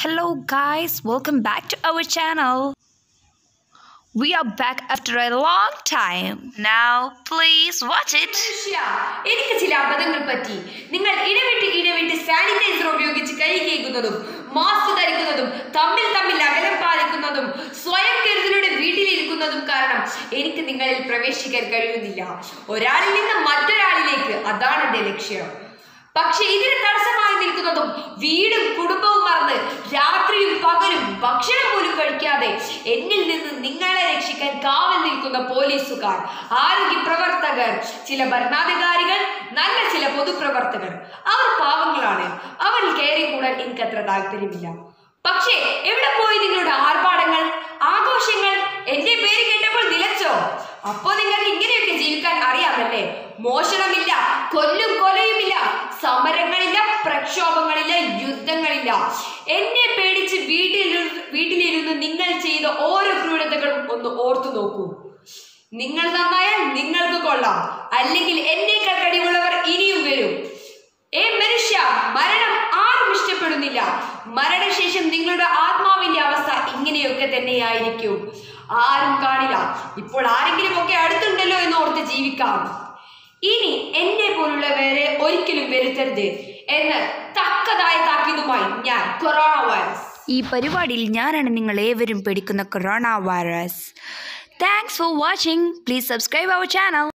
Hello, guys, welcome back to our channel. We are back after a long time. Now, please watch it. മനുഷ്യ, എനിക്ക് ചില അബദ്ധങ്ങൾ പറ്റി നിങ്ങൾ ഇടവിട്ട് ഇടവിട്ട് സാനിറ്റൈസർ ഉപയോഗിച്ച് കൈ കഴുകുന്നതും മാസ്ക് ധരിക്കുന്നതും തമ്മിൽ തമ്മിൽ അകലം പാലിക്കുന്നതും സ്വയം കരുതലോടെ വീട്ടിലിരിക്കുന്നതും കാരണം എനിക്ക് നിങ്ങളിൽ പ്രവേശിക്കാൻ കഴിയുന്നില്ല ഒരാളിൽ നിന്ന് മറ്റൊരാളിലേക്ക് അതാണ് എന്റെ ലക്ഷ്യം പക്ഷെ ഇതിന് തടസ്സമായി നിൽക്കുന്നതും വീടും കുടുംബവും മറന്ന് രാത്രിയും പകലും ഭക്ഷണം പോലും കഴിക്കാതെ എന്നിൽ നിന്ന് നിങ്ങളെ രക്ഷിക്കാൻ കാവൽ നിൽക്കുന്ന പോലീസുകാർ ആരോഗ്യ പ്രവർത്തകർ ചില ഭരണാധികാരികൾ നല്ല ചില പൊതുപ്രവർത്തകർ അവർ പാവങ്ങളാണ് അവരിൽ കയറി കൂടാൻ എനിക്ക് അത്ര താല്പര്യമില്ല പക്ഷേ എവിടെ പോയി നിങ്ങളുടെ ആർഭാടങ്ങൾ ആഘോഷങ്ങൾ എന്റെ പേര് കേട്ടപ്പോൾ നിലച്ചോ അപ്പോ നിങ്ങൾക്ക് ഇങ്ങനെയൊക്കെ ജീവിക്കാൻ അറിയാമല്ലേ മോഷണമില്ല കൊല്ലും കൊലയുമില്ല സമരങ്ങളില്ല പ്രക്ഷോഭങ്ങളില്ല യുദ്ധങ്ങളില്ല എന്നെ പേടിച്ച് വീട്ടിൽ വീട്ടിലിരുന്ന് നിങ്ങൾ ചെയ്ത ഓരോ ക്രൂരതകളും ഒന്ന് ഓർത്തു നോക്കൂ നിങ്ങൾ നന്നായാൽ നിങ്ങൾക്ക് കൊള്ളാം അല്ലെങ്കിൽ എന്നേക്കാൾ കഴിവുള്ളവർ ഇനിയും വരും ഏ മനുഷ്യ മരണം ആരും ഇഷ്ടപ്പെടുന്നില്ല മരണശേഷം നിങ്ങളുടെ ആത്മാവിന്റെ അവസ്ഥ ഇങ്ങനെയൊക്കെ തന്നെയായിരിക്കും ആരും കാണില്ല ഇപ്പോൾ ആരെങ്കിലും ഒക്കെ അടുത്തുണ്ടല്ലോ എന്ന് ഓർത്ത് ജീവിക്കാം ഇനി എന്നെ പോലുള്ളവരെ ഒരിക്കലും വരുത്തരുത് എന്ന് തക്കതായ താക്കീതുമായി ഞാൻ കൊറോണ വൈറസ് ഈ പരിപാടിയിൽ ഞാനാണ് നിങ്ങൾ ഏവരും പേടിക്കുന്ന corona virus thanks for watching please subscribe our channel